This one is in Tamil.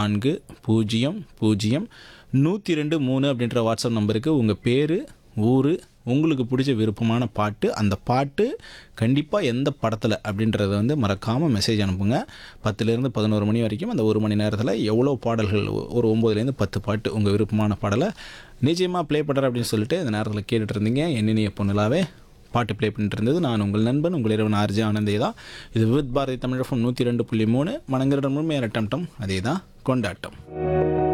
நான்கு பூஜ்ஜியம் பூஜ்ஜியம் நூற்றி ரெண்டு மூணு அப்படின்ற வாட்ஸ்அப் நம்பருக்கு உங்கள் பேர் ஊர் உங்களுக்கு பிடிச்ச விருப்பமான பாட்டு அந்த பாட்டு கண்டிப்பாக எந்த படத்தில் அப்படின்றத வந்து மறக்காமல் மெசேஜ் அனுப்புங்க பத்துலேருந்து பதினோரு மணி வரைக்கும் அந்த ஒரு மணி நேரத்தில் எவ்வளோ பாடல்கள் ஒரு ஒம்போதுலேருந்து பத்து பாட்டு உங்கள் விருப்பமான பாடலை நிச்சயமாக ப்ளே பண்ணுறேன் அப்படின்னு சொல்லிட்டு இந்த நேரத்தில் கேட்டுட்டு இருந்தீங்க என்னென்ன பொண்ணுலாவே பாட்டு ப்ளே பண்ணிட்டு இருந்தது நான் உங்கள் நண்பன் உங்கள் இரவன் ஆர்ஜி ஆனந்தே தான் இது வித் பாரதி தமிழ் நூற்றி ரெண்டு புள்ளி மூணு மனங்கிற முழுமையான டம்டம் அதே தான் கொண்டாட்டம்